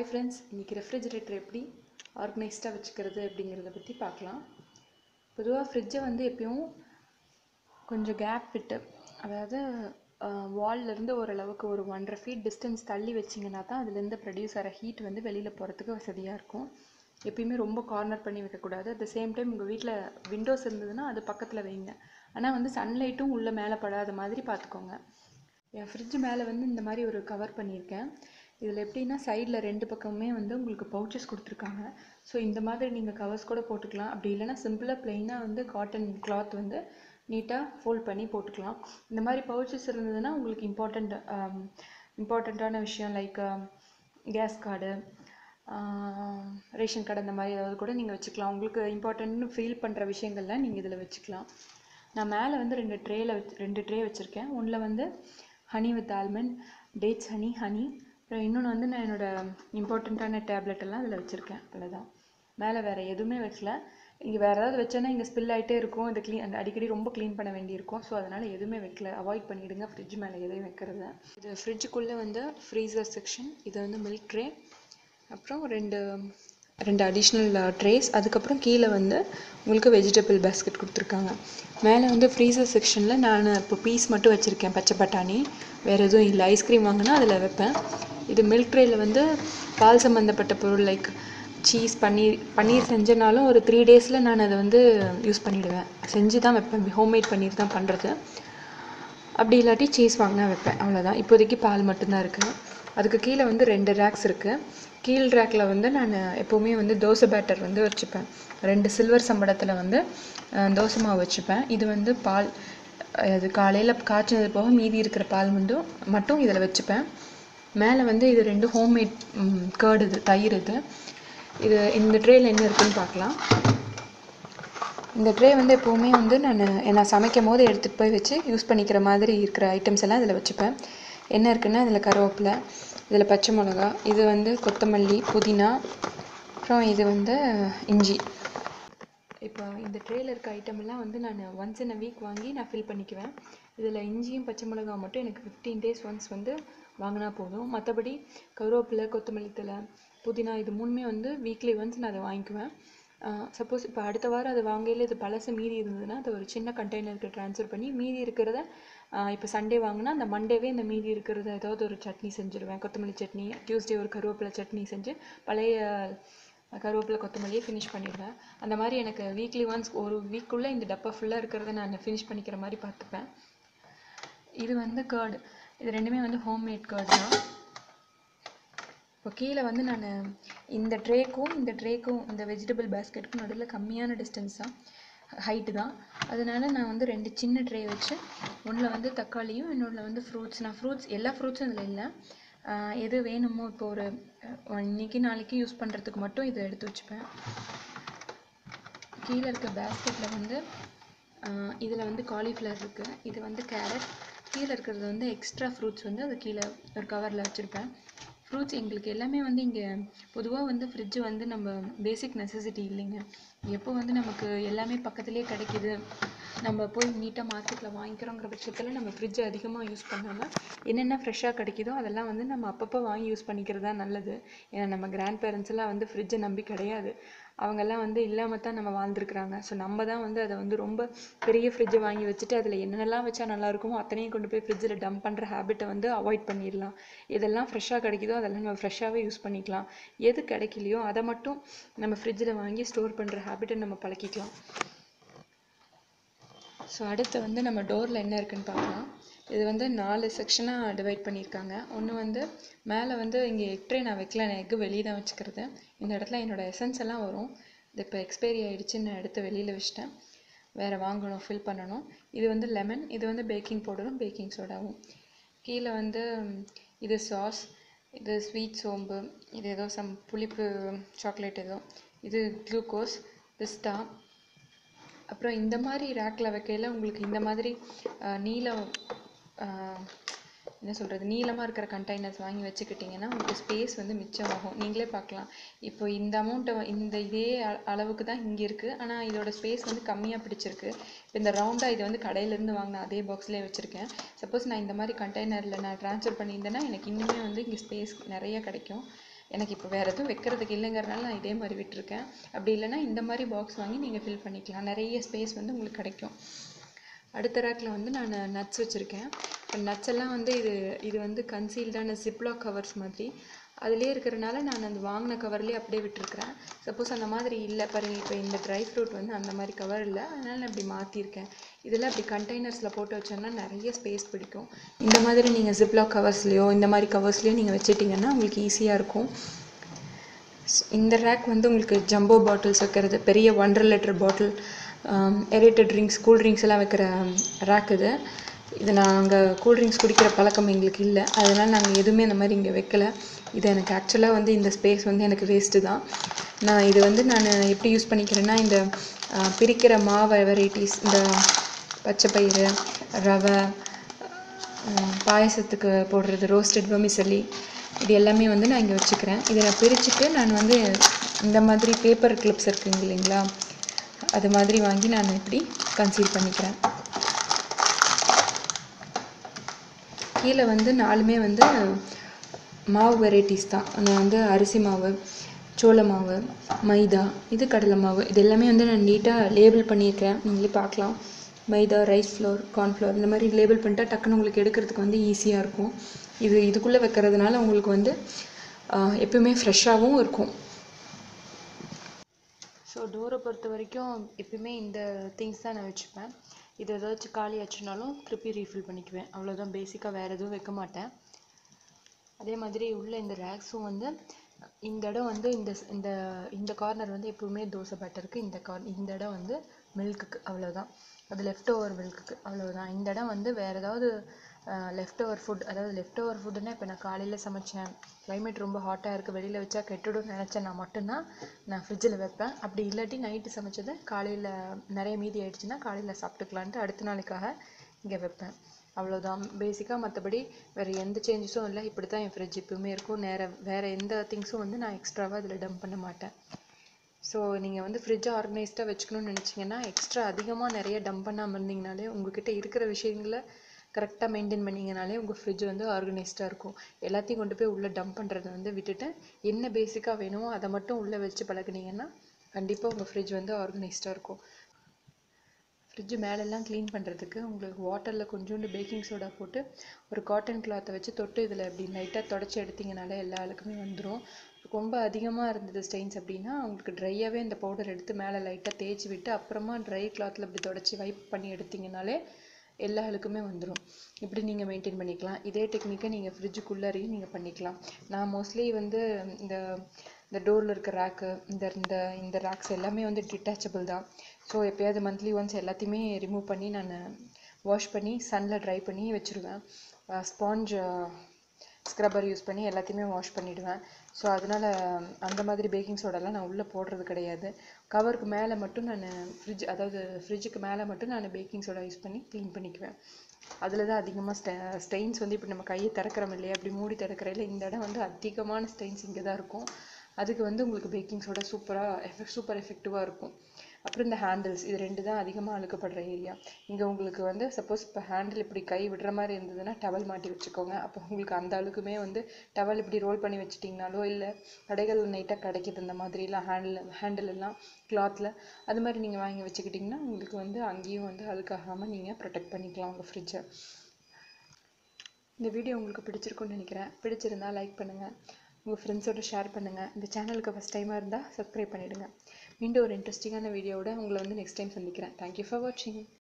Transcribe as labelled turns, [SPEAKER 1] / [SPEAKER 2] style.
[SPEAKER 1] friends இன்றைக்கி refrigerator எப்படி ஆர்கனைஸ்டாக வச்சுக்கிறது அப்படிங்கிறத பற்றி பார்க்கலாம் பொதுவாக ஃப்ரிட்ஜை வந்து எப்பயும் கொஞ்சம் கேப் விட்டு அதாவது வால்லேருந்து ஓரளவுக்கு ஒரு ஒன்றரை ஃபீட் டிஸ்டன்ஸ் தள்ளி வச்சிங்கன்னா தான் அதுலேருந்து ப்ரொடியூஸ் ஆகிற ஹீட் வந்து வெளியில் போகிறதுக்கு வசதியாக இருக்கும் எப்பயுமே ரொம்ப கார்னர் பண்ணி வைக்கக்கூடாது அட் த சேம் டைம் உங்கள் வீட்டில் விண்டோஸ் இருந்ததுன்னா அது பக்கத்தில் வைங்க ஆனால் வந்து சன்லைட்டும் உள்ளே மேலே படாத மாதிரி பார்த்துக்கோங்க என் ஃப்ரிட்ஜ் மேலே வந்து இந்த மாதிரி ஒரு கவர் பண்ணியிருக்கேன் இதில் எப்படின்னா சைடில் ரெண்டு பக்கமுமே வந்து உங்களுக்கு பவுச்சஸ் கொடுத்துருக்காங்க ஸோ இந்த மாதிரி நீங்கள் கவர்ஸ் கூட போட்டுக்கலாம் அப்படி இல்லைன்னா சிம்பிளாக ப்ளெயினாக வந்து காட்டன் கிளாத் வந்து நீட்டாக ஃபோல்ட் பண்ணி போட்டுக்கலாம் இந்த மாதிரி பவுச்சஸ் இருந்ததுன்னா உங்களுக்கு இம்பார்ட்டண்ட் இம்பார்ட்டண்ட்டான விஷயம் like gas card ration card அந்த மாதிரி ஏதாவது கூட நீங்கள் வச்சுக்கலாம் உங்களுக்கு இம்பார்ட்டன்ட்னு ஃபீல் பண்ணுற விஷயங்கள்லாம் நீங்கள் இதில் வச்சுக்கலாம் நான் மேலே வந்து ரெண்டு ட்ரேயில் வச்சு ரெண்டு ட்ரே வச்சுருக்கேன் ஒன்றில் வந்து honey with almond dates honey honey அப்புறம் இன்னொன்று வந்து நான் என்னோடய இம்பார்ட்டண்ட்டான டேப்லெட் எல்லாம் அதில் வச்சுருக்கேன் அவ்வளோதான் மேலே வேறு எதுவுமே வைக்கல இங்கே வேறு ஏதாவது வச்சேன்னா இங்கே ஸ்பில் ஆகிட்டே இருக்கும் இது க்ளீன் அடிக்கடி ரொம்ப க்ளீன் பண்ண வேண்டியிருக்கும் ஸோ அதனால் எதுவுமே வைக்கல அவாய்ட் பண்ணிவிடுங்க ஃப்ரிட்ஜ் மேலே எதையும் வைக்கிறது இது ஃப்ரிட்ஜுக்குள்ளே வந்து ஃப்ரீசர் செக்ஷன் இது வந்து மில்க் ட்ரே அப்புறம் ரெண்டு ரெண்டு அடிஷ்னல் ட்ரேஸ் அதுக்கப்புறம் கீழே வந்து உங்களுக்கு வெஜிடபிள் பேஸ்கெட் கொடுத்துருக்காங்க மேலே வந்து ஃப்ரீசர் செக்ஷனில் நான் இப்போ பீஸ் மட்டும் வச்சுருக்கேன் பச்சை பட்டாணி வேறு எதுவும் இல்லை ஐஸ்கிரீம் வாங்கினா அதில் வைப்பேன் இது மில்க் ட்ரேயில் வந்து பால் சம்மந்தப்பட்ட பொருள் லைக் சீஸ் பன்னீர் பன்னீர் செஞ்சனாலும் ஒரு த்ரீ டேஸில் நான் அதை வந்து யூஸ் பண்ணிவிடுவேன் செஞ்சு தான் வைப்பேன் ஹோம்மேட் பன்னீர் தான் பண்ணுறது அப்படி இல்லாட்டி சீஸ் வாங்கினா வைப்பேன் அவ்வளோதான் இப்போதைக்கு பால் மட்டும்தான் இருக்குது அதுக்கு கீழே வந்து ரெண்டு ரேக்ஸ் இருக்குது கீழ் ரேக்கில் வந்து நான் எப்போவுமே வந்து தோசை பேட்டர் வந்து வச்சுப்பேன் ரெண்டு சில்வர் சம்பளத்தில் வந்து தோசை மாவு வச்சுப்பேன் இது வந்து பால் அது காலையில் காய்ச்சினது போக மீதி இருக்கிற பால் வந்து மட்டும் இதில் வச்சுப்பேன் மேலே வந்து இது ரெண்டு ஹோம்மேட் கேர்டு இது தயிர் இது இது இந்த ட்ரேயில் என்ன இருக்குன்னு பார்க்கலாம் இந்த ட்ரே வந்து எப்போவுமே வந்து நான் நான் சமைக்கும் போது எடுத்துகிட்டு போய் வச்சு யூஸ் பண்ணிக்கிற மாதிரி இருக்கிற ஐட்டம்ஸ் எல்லாம் இதில் வச்சுப்பேன் என்ன இருக்குன்னா இதில் கருவேப்பிலை இதில் பச்சை மிளகா இது வந்து கொத்தமல்லி புதினா அப்புறம் இது வந்து இஞ்சி இப்போ இந்த ட்ரேயில் இருக்க ஐட்டமெல்லாம் வந்து நான் ஒன்ஸ் இன் அ வீக் வாங்கி நான் ஃபில் பண்ணிக்குவேன் இதில் இஞ்சியும் பச்சை மிளகா மட்டும் எனக்கு ஃபிஃப்டீன் டேஸ் ஒன்ஸ் வந்து வாங்கினா போதும் மற்றபடி கருவேப்பிலை கொத்தமல்லி தலை புதினா இது மூணுமே வந்து வீக்லி ஒன்ஸ் நான் அதை வாங்கிக்குவேன் சப்போஸ் இப்போ அடுத்த வாரம் அது வாங்கையில் இது பழசு மீதி இருந்ததுன்னா அதை ஒரு சின்ன கண்டெய்னருக்கு ட்ரான்ஸ்ஃபர் பண்ணி மீதி இருக்கிறத இப்போ சண்டே வாங்கினா அந்த மண்டேவே இந்த மீதி இருக்கிறத ஏதாவது ஒரு சட்னி செஞ்சுருவேன் கொத்தமல்லி சட்னி டியூஸ்டே ஒரு கருவேப்பிலை சட்னி செஞ்சு பழைய கருவேப்பிலை கொத்தமல்லியே ஃபினிஷ் பண்ணிடுவேன் அந்த மாதிரி எனக்கு வீக்லி ஒன்ஸ் ஒரு வீக்குள்ளே இந்த டப்பா ஃபுல்லாக இருக்கிறத நான் ஃபினிஷ் பண்ணிக்கிற மாதிரி பார்த்துப்பேன் இது வந்து கேர்டு இது ரெண்டுமே வந்து ஹோம்மேட் கேர்டு தான் இப்போ கீழே வந்து நான் இந்த ட்ரேக்கும் இந்த ட்ரேக்கும் இந்த வெஜிடபிள் பேஸ்கெட்டுக்கும் நடுவில் கம்மியான டிஸ்டன்ஸ் தான் ஹைட்டு தான் அதனால நான் வந்து ரெண்டு சின்ன ட்ரே வச்சு ஒன்றில் வந்து தக்காளியும் இன்னொன்றில் வந்து ஃப்ரூட்ஸ் நான் ஃப்ரூட்ஸ் எல்லா ஃப்ரூட்ஸும் இதில் இல்லை எது வேணுமோ இப்போ ஒரு இன்னைக்கு நாளைக்கு யூஸ் பண்ணுறதுக்கு மட்டும் இதை எடுத்து வச்சுப்பேன் கீழே இருக்க பேஸ்கெட்டில் வந்து இதில் வந்து காலிஃப்ளவர் இருக்குது இது வந்து கேரட் கீழே இருக்கிறது வந்து எக்ஸ்ட்ரா ஃப்ரூட்ஸ் வந்து அது கீழே ஒரு கவரில் வச்சுருப்பேன் ஃப்ரூட்ஸ் எங்களுக்கு எல்லாமே வந்து இங்கே பொதுவாக வந்து ஃப்ரிட்ஜு வந்து நம்ம பேசிக் நெசசிட்டி இல்லைங்க எப்போ வந்து நமக்கு எல்லாமே பக்கத்துலேயே கிடைக்கிது நம்ம போய் நீட்டாக மார்க்கெட்டில் வாங்கிக்கிறோங்கிற பட்சத்தில் நம்ம ஃப்ரிட்ஜை அதிகமாக யூஸ் பண்ணாமல் என்னென்ன ஃப்ரெஷ்ஷாக கிடைக்குதோ அதெல்லாம் வந்து நம்ம அப்பப்போ வாங்கி யூஸ் பண்ணிக்கிறது தான் நல்லது ஏன்னா நம்ம கிராண்ட் பேரண்ட்ஸ்லாம் வந்து ஃப்ரிட்ஜை நம்பி கிடையாது அவங்கெல்லாம் வந்து இல்லாமல் தான் நம்ம வாழ்ந்துருக்குறாங்க ஸோ நம்ம தான் வந்து அதை வந்து ரொம்ப பெரிய ஃப்ரிட்ஜை வாங்கி வச்சுட்டு அதில் என்னென்னலாம் வச்சா நல்லா இருக்குமோ அத்தனையும் கொண்டு போய் ஃப்ரிட்ஜில் டம்ப் பண்ணுற ஹேபிட்டை வந்து அவாய்ட் பண்ணிடலாம் எதெல்லாம் ஃப்ரெஷ்ஷாக கிடைக்குதோ அதெல்லாம் நம்ம ஃப்ரெஷ்ஷாகவே யூஸ் பண்ணிக்கலாம் எது கிடைக்கலையோ அதை மட்டும் நம்ம ஃப்ரிட்ஜில் வாங்கி ஸ்டோர் பண்ணுற ஹேபிட்டை நம்ம பழக்கிக்கலாம் ஸோ அடுத்து வந்து நம்ம டோரில் என்ன இருக்குன்னு பார்க்கலாம் இது வந்து நாலு செக்ஷனாக டிவைட் பண்ணியிருக்காங்க ஒன்று வந்து மேலே வந்து இங்கே எக் ட்ரே நான் வைக்கல நான் எக்கு வெளியே தான் வச்சுக்கிறது இந்த இடத்துல என்னோடய எசன்ஸ் எல்லாம் வரும் இது இப்போ எக்ஸ்பைரி ஆகிடுச்சு நான் எடுத்து வெளியில் வச்சிட்டேன் வேறு வாங்கணும் ஃபில் பண்ணணும் இது வந்து லெமன் இது வந்து பேக்கிங் பவுடரும் பேக்கிங் சோடாவும் கீழே வந்து இது சாஸ் இது ஸ்வீட் சோம்பு இது ஏதோ சம் புளிப்பு சாக்லேட் ஏதோ இது குளுக்கோஸ் பிஸ்தா அப்புறம் இந்த மாதிரி ரேக்கில் வைக்கையில் உங்களுக்கு இந்த மாதிரி நீளம் என்ன சொல்கிறது நீளமாக இருக்கிற கண்டெய்னர்ஸ் வாங்கி வச்சுக்கிட்டிங்கன்னா உங்களுக்கு ஸ்பேஸ் வந்து மிச்சமாகும் நீங்களே பார்க்கலாம் இப்போ இந்த அமௌண்ட்டை இந்த இதே அளவுக்கு தான் இங்கே இருக்குது ஆனால் இதோட ஸ்பேஸ் வந்து கம்மியாக பிடிச்சிருக்கு இப்போ இந்த ரவுண்டாக இது வந்து கடையிலேருந்து வாங்கின அதே பாக்ஸ்லேயே வச்சுருக்கேன் சப்போஸ் நான் இந்த மாதிரி கண்டெய்னரில் நான் ட்ரான்ஸ்ஃபர் பண்ணியிருந்தேன்னா எனக்கு இன்னுமே வந்து இங்கே ஸ்பேஸ் நிறைய கிடைக்கும் எனக்கு இப்போ வேறு எதுவும் வைக்கிறதுக்கு இல்லைங்கிறனால நான் இதே மாதிரி விட்டுருக்கேன் அப்படி இல்லைன்னா இந்த மாதிரி பாக்ஸ் வாங்கி நீங்கள் ஃபில் பண்ணிக்கலாம் நிறைய ஸ்பேஸ் வந்து உங்களுக்கு கிடைக்கும் அடுத்த ரேக்கில் வந்து நான் நட்ஸ் வச்சுருக்கேன் இப்போ நட்ஸ் எல்லாம் வந்து இது இது வந்து கன்சீல்டான ஜிப்லாக் கவர்ஸ் மாதிரி அதுலேயே இருக்கிறனால நான் அந்த வாங்கின கவர்லேயே அப்படியே விட்டுருக்கிறேன் சப்போஸ் அந்த மாதிரி இல்லை பாருங்க இப்போ இந்த ட்ரை ஃப்ரூட் வந்து அந்த மாதிரி கவர் இல்லை அதனால நான் இப்படி மாற்றிருக்கேன் இதெல்லாம் அப்படி கண்டெய்னர்ஸில் போட்டு வச்சோன்னா நிறைய ஸ்பேஸ் பிடிக்கும் இந்த மாதிரி நீங்கள் ஜிப்லாக் கவர்ஸ்லேயோ இந்த மாதிரி கவர்ஸ்லேயோ நீங்கள் வச்சிட்டிங்கன்னா உங்களுக்கு ஈஸியாக இருக்கும் இந்த ரேக் வந்து உங்களுக்கு ஜம்போ பாட்டில்ஸ் வைக்கிறது பெரிய ஒன்றரை litre bottle aerated drinks cool drinks எல்லாம் வைக்கிற ரேக் இது இது நாங்கள் கூல் ட்ரிங்க்ஸ் குடிக்கிற பழக்கம் எங்களுக்கு இல்லை அதனால் நாங்கள் எதுவுமே அந்த மாதிரி இங்கே வைக்கல இது எனக்கு ஆக்சுவலாக வந்து இந்த ஸ்பேஸ் வந்து எனக்கு வேஸ்ட்டு தான் நான் இது வந்து நான் எப்படி யூஸ் பண்ணிக்கிறேன்னா இந்த அஹ், பிரிக்கிற மாவு வெரைட்டிஸ் இந்த பச்சை பயிறு ரவை அஹ், பாயசத்துக்கு போடுறது ரோஸ்டட் வமிசலி இது எல்லாமே வந்து நான் இங்கே வச்சுக்கிறேன் இதை நான் பிரிச்சுட்டு நான் வந்து இந்த மாதிரி பேப்பர் கிளிப்ஸ் இருக்குங்க இல்லைங்களா அது மாதிரி வாங்கி நான் இப்படி கன்சீல் பண்ணிக்கிறேன் கீழே வந்து நாலுமே வந்து மாவு வெரைட்டிஸ் தான் நான் வந்து அரிசி மாவு சோள மாவு மைதா இது கடலை மாவு இது எல்லாமே வந்து நான் நீட்டாக லேபிள் பண்ணியிருக்கேன் நீங்களே பார்க்கலாம் மைதா ரைஸ் ஃப்ளோர் கார்ன்ஃப்ளோர் இந்த மாதிரி லேபிள் பண்ணிட்டா டக்குன்னு உங்களுக்கு எடுக்கிறதுக்கு வந்து ஈஸியாக இருக்கும் இது இதுக்குள்ளே வைக்கிறதுனால உங்களுக்கு வந்து ஆஹ், எப்பவுமே ஃப்ரெஷ்ஷாகவும் இருக்கும் ஸோ டோரை பொறுத்த வரைக்கும் எப்பயுமே இந்த திங்ஸ் தான் நான் வச்சுப்பேன் இது ஏதாச்சும் காலி ஆச்சுனாலும் திருப்பி ரீஃபில் பண்ணிக்குவேன் அவ்வளோதான் பேசிக்காக வேறு எதுவும் வைக்க மாட்டேன் அதே மாதிரி உள்ள இந்த ரேக்ஸும் வந்து இந்த இடம் வந்து இந்த ஸ்- இந்த இந்த கார்னர் வந்து எப்பவுமே தோசை பேட்டருக்கு இந்த கார் இந்த இடம் வந்து மில்க்குக்கு அவ்வளோதான் அது லெஃப்ட் ஓவர் மில்க்குக்கு அவ்வளோதான் இந்த இடம் வந்து வேறு ஏதாவது லெஃப்ட் ஓவர் ஃபுட் அதாவது லெஃப்ட் ஓவர் ஃபுட்டுன்னா இப்போ நான் காலையில் சமைச்சேன் climate ரொம்ப ஹாட்டாக இருக்குது வெளியில் வச்சா கெட்டுடும்னு நினச்சேன் நான் மட்டும்தான் நான் ஃப்ரிட்ஜில் வைப்பேன் அப்படி இல்லாட்டி நைட்டு சமைச்சதை காலையில் நிறைய மீதி ஆயிடுச்சுன்னா காலையில் சாப்பிட்டுக்கலான்ட்டு அடுத்த நாளைக்காக இங்கே வைப்பேன் அவ்வளோதான் பேசிக்காக மற்றபடி வேறு எந்த சேஞ்சஸும் இல்லை இப்படி தான் என் ஃப்ரிட்ஜ் எப்பவுமே இருக்கும் நேர வேறு எந்த திங்ஸும் வந்து நான் எக்ஸ்ட்ராவாக அதில் டம்ப் பண்ண மாட்டேன் ஸோ நீங்கள் வந்து ஃப்ரிட்ஜை ஆர்கனைஸ்டாக வச்சுக்கணும்னு நினச்சிங்கன்னா எக்ஸ்ட்ரா அதிகமாக நிறைய டம்ப் பண்ணாமல் இருந்தீங்கனாலே உங்ககிட்ட இருக்கிற விஷயங்களை கரெக்டாக மெயின்டைன் பண்ணீங்கனாலே உங்கள் ஃப்ரிட்ஜ் வந்து ஆர்கனைஸ்டாக இருக்கும் எல்லாத்தையும் கொண்டு போய் உள்ளே டம்ப் பண்ணுறதை வந்து விட்டுட்டு என்ன பேசிக்காக வேணுமோ அதை மட்டும் உள்ளே வச்சு பழகுனீங்கன்னா கண்டிப்பாக உங்கள் ஃப்ரிட்ஜ் வந்து ஆர்கனைஸ்டாக இருக்கும் ஃப்ரிட்ஜு மேலெல்லாம் க்ளீன் பண்ணுறதுக்கு உங்களுக்கு வாட்டரில் கொஞ்சோண்டு பேக்கிங் சோடா போட்டு ஒரு காட்டன் கிளாத்தை வச்சு தொட்டு இதில் இப்படி லைட்டாக தொடச்சி எடுத்தீங்கனாலே எல்லா அழுக்குமே வந்துடும் ரொம்ப அதிகமாக இருந்தது ஸ்டெயின்ஸ் அப்படின்னா உங்களுக்கு ட்ரையாகவே இந்த பவுடர் எடுத்து மேலே லைட்டாக தேய்ச்சி விட்டு அப்புறமா ட்ரை கிளாத்தில் இப்படி தொடச்சி வைப் பண்ணி எடுத்தீங்கனாலே எல்லா அழுக்குமே வந்துடும் இப்படி நீங்கள் மெயின்டைன் பண்ணிக்கலாம் இதே டெக்னிக்கை நீங்கள் ஃப்ரிட்ஜுக்குள்ளாரையும் நீங்கள் பண்ணிக்கலாம் நான் மோஸ்ட்லி வந்து இந்த இந்த டோரில் இருக்க ரேக்கு இந்த இந்த இந்த ரேக்ஸ் எல்லாமே வந்து டிட்டாச்சபிள் தான் ஸோ எப்பயாவது மந்த்லி ஒன்ஸ் எல்லாத்தையுமே ரிமூவ் பண்ணி நான் வாஷ் பண்ணி சன்னில் ட்ரை பண்ணி வச்சுருவேன் ஸ்பாஞ்ச் ஸ்க்ரப்பர் யூஸ் பண்ணி எல்லாத்தையுமே வாஷ் பண்ணிடுவேன் ஸோ அதனால் அந்த மாதிரி பேக்கிங் சோடாலாம் நான் உள்ளே போடுறது கிடையாது கவருக்கு மேலே மட்டும் நான் ஃப்ரிட்ஜ் அதாவது ஃப்ரிட்ஜுக்கு மேலே மட்டும் நான் பேக்கிங் சோடா யூஸ் பண்ணி க்ளீன் பண்ணிக்குவேன் அதில் தான் அதிகமாக ஸ்டெ ஸ்டெயின்ஸ் வந்து இப்போ நம்ம கையை திறக்கிறோம் இல்லையா அப்படி மூடி திறக்கிறதுல இந்த இடம் வந்து அதிகமான ஸ்டெயின்ஸ் இங்கே தான் இருக்கும் அதுக்கு வந்து உங்களுக்கு பேக்கிங் சோடா சூப்பராக எஃபெக்ட் சூப்பர் எஃபெக்டிவாக இருக்கும் அப்புறம் இந்த ஹேண்டில்ஸ் இது ரெண்டு தான் அதிகமாக அழுக்கப்படுற ஏரியா இங்கே உங்களுக்கு வந்து சப்போஸ் இப்போ ஹேண்டில் இப்படி கை விடுற மாதிரி இருந்ததுன்னா டவல் மாட்டி வச்சுக்கோங்க அப்போ உங்களுக்கு அந்த அழுக்குமே வந்து டவல் இப்படி ரோல் பண்ணி வச்சிட்டிங்கனாலோ இல்லை கடைகள் நைட்டாக கிடைக்கிது இந்த மாதிரிலாம் ஹேண்டில் ஹேண்டில் எல்லாம் கிளாத்தில் அது மாதிரி நீங்கள் வாங்கி வச்சுக்கிட்டிங்கன்னா உங்களுக்கு வந்து அங்கேயும் வந்து அழுக்காகாமல் நீங்கள் ப்ரொடெக்ட் பண்ணிக்கலாம் உங்கள் ஃப்ரிட்ஜை இந்த வீடியோ உங்களுக்கு பிடிச்சிருக்கும்னு நினைக்கிறேன் பிடிச்சிருந்தா லைக் பண்ணுங்கள் உங்கள் ஃப்ரெண்ட்ஸோட ஷேர் பண்ணுங்கள் இந்த சேனலுக்கு ஃபஸ்ட் டைமாக இருந்தால் சப்ஸ்கிரைப் பண்ணிவிடுங்க மீண்டும் ஒரு இன்ட்ரெஸ்டிங்கான வீடியோவோட உங்களை வந்து நெக்ஸ்ட் டைம் சந்திக்கிறேன் தேங்க்யூ ஃபார் வாட்சிங்